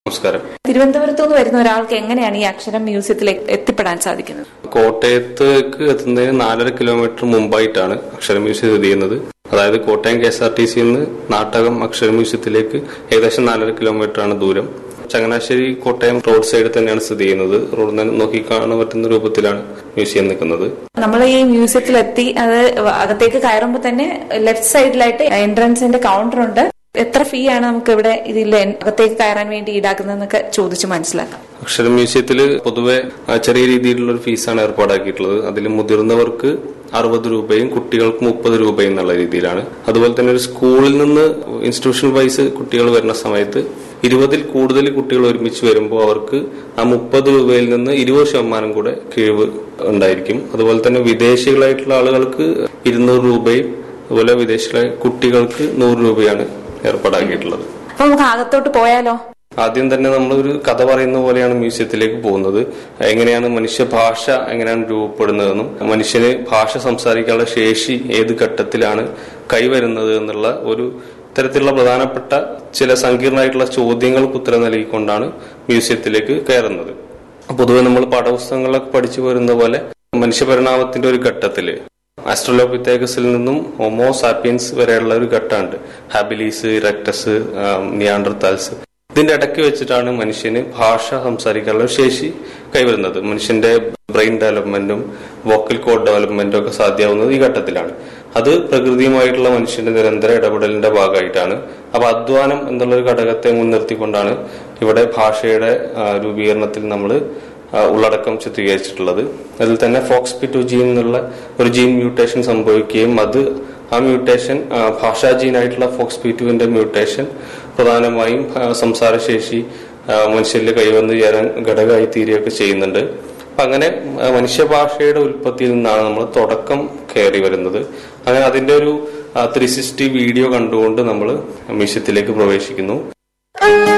നമസ്കാരം തിരുവനന്തപുരത്തു നിന്ന് വരുന്ന ഒരാൾക്ക് എങ്ങനെയാണ് ഈ അക്ഷരം മ്യൂസിയത്തിലേക്ക് എത്തിപ്പെടാൻ സാധിക്കുന്നത് കോട്ടയത്തേക്ക് എത്തുന്നതിന് നാലര കിലോമീറ്റർ മുമ്പായിട്ടാണ് അക്ഷര മ്യൂസിയം സ്ഥിതി ചെയ്യുന്നത് അതായത് Kottayam K S R T സിയിൽ നിന്ന് നാട്ടകം അക്ഷര മ്യൂസിയത്തിലേക്ക് ഏകദേശം നാലര കിലോമീറ്റർ ആണ് ദൂരം ചങ്ങനാശ്ശേരി കോട്ടയം റോഡ് സൈഡിൽ തന്നെയാണ് സ്ഥിതി ചെയ്യുന്നത് റോഡിൽ നിന്ന് നോക്കി കാണാൻ പറ്റുന്ന രൂപത്തിലാണ് മ്യൂസിയം നിൽക്കുന്നത് നമ്മൾ ഈ മ്യൂസിയത്തിലെത്തി അത് അകത്തേക്ക് കയറുമ്പോൾ തന്നെ ലെഫ്റ്റ് സൈഡിലായിട്ട് എൻട്രൻസിന്റെ കൗണ്ടർ ഉണ്ട് എത്ര ഫീ ആണ് നമുക്ക് ഇവിടെ ഇതിൽ അകത്തേക്ക് കയറാൻ വേണ്ടി ഈടാക്കുന്നതെന്നൊക്കെ ചോദിച്ചു മനസ്സിലാക്കാം അക്ഷര മ്യൂസിയത്തിൽ പൊതുവെ ആ, ചെറിയ രീതിയിലുള്ള ഒരു ഫീസാണ് ഏർപ്പാടാക്കിയിട്ടുള്ളത് അതിൽ മുതിർന്നവർക്ക് അറുപത് രൂപയും കുട്ടികൾക്ക് മുപ്പത് രൂപയും എന്നുള്ള രീതിയിലാണ് അതുപോലെ തന്നെ ഒരു സ്കൂളിൽ നിന്ന് ഇൻസ്റ്റിറ്റ്യൂഷൻ വൈസ് കുട്ടികൾ വരുന്ന സമയത്ത് ഇരുപതിൽ കൂടുതൽ കുട്ടികൾ ഒരുമിച്ച് വരുമ്പോൾ അവർക്ക് ആ മുപ്പത് രൂപയിൽ നിന്ന് ഇരുപത് ശതമാനം കൂടെ കിഴിവ് ഉണ്ടായിരിക്കും അതുപോലെ തന്നെ വിദേശികളായിട്ടുള്ള ആളുകൾക്ക് ഇരുന്നൂറ് രൂപയും അതുപോലെ വിദേശികളെ കുട്ടികൾക്ക് നൂറ് രൂപയാണ് ഏർപ്പാടാക്കിയിട്ടുള്ളത് അപ്പൊ നമുക്ക് അകത്തോട്ട് പോയാലോ ആദ്യം തന്നെ നമ്മൾ ഒരു കഥ പറയുന്ന പോലെയാണ് മ്യൂസിയത്തിലേക്ക് പോകുന്നത് എങ്ങനെയാണ് മനുഷ്യ ഭാഷ എങ്ങനെയാണ് രൂപപ്പെടുന്നതെന്നും മനുഷ്യന് ഭാഷ സംസാരിക്കാനുള്ള ശേഷി ഏത് ഘട്ടത്തിലാണ് കൈവരുന്നത് എന്നുള്ള ഒരു ഇത്തരത്തിലുള്ള പ്രധാനപ്പെട്ട ചില സങ്കീർണമായിട്ടുള്ള ചോദ്യങ്ങൾക്ക് ഉത്തരം നൽകിക്കൊണ്ടാണ് മ്യൂസിയത്തിലേക്ക് കയറുന്നത് പൊതുവെ നമ്മൾ പാഠപുസ്തകങ്ങളിലൊക്കെ പഠിച്ചു വരുന്ന പോലെ മനുഷ്യപരിണാമത്തിന്റെ ഒരു ഘട്ടത്തില് ആസ്ട്രലോപിത്തേക്കസിൽ നിന്നും ഹോമോ സാപ്പിയൻസ് വരെയുള്ള ഒരു ഘട്ടമുണ്ട് ഹാബിലീസ് ഇറക്ടസ് നിയാണ്ടർതാൽസ് ഇതിന്റെ ഇടയ്ക്ക് വെച്ചിട്ടാണ് മനുഷ്യന് ഭാഷ സംസാരിക്കാനുള്ള ഒരു ശേഷി കൈവരുന്നത് മനുഷ്യന്റെ ബ്രെയിൻ ഡെവലപ്മെന്റും വോക്കൽ കോഡ് ഡെവലപ്മെന്റും ഒക്കെ സാധ്യമാവുന്നത് ഈ ഘട്ടത്തിലാണ് അത് പ്രകൃതിയുമായിട്ടുള്ള മനുഷ്യന്റെ നിരന്തര ഇടപെടലിന്റെ ഭാഗമായിട്ടാണ് അപ്പൊ അധ്വാനം എന്നുള്ള ഒരു ഘടകത്തെ മുൻനിർത്തിക്കൊണ്ടാണ് ഇവിടെ ഭാഷയുടെ ആ, രൂപീകരണത്തിൽ നമ്മൾ ഉള്ളടക്കം ചിത്രീകരിച്ചിട്ടുള്ളത് അതിൽ തന്നെ ഫോക്സ് പി ടു ജീൻ എന്നുള്ള ഒരു ജീൻ മ്യൂട്ടേഷൻ സംഭവിക്കുകയും അത് ആ മ്യൂട്ടേഷൻ ഭാഷാ ജീനായിട്ടുള്ള ഫോക്സ് പി ടുവിന്റെ മ്യൂട്ടേഷൻ പ്രധാനമായും ആ, സംസാരശേഷി ആ, മനുഷ്യരിൽ കൈവന്ന് ചേരാൻ ഘടകമായി തീരുകയൊക്കെ ചെയ്യുന്നുണ്ട് അപ്പൊ അങ്ങനെ ആ, മനുഷ്യഭാഷയുടെ ഉൽപ്പത്തിയിൽ നിന്നാണ് നമ്മൾ തുടക്കം കയറി വരുന്നത് അങ്ങനെ അതിന്റെ ഒരു ത്രീ സിക്സ്റ്റി വീഡിയോ കണ്ടുകൊണ്ട് നമ്മൾ മ്യൂസിയത്തിലേക്ക് പ്രവേശിക്കുന്നു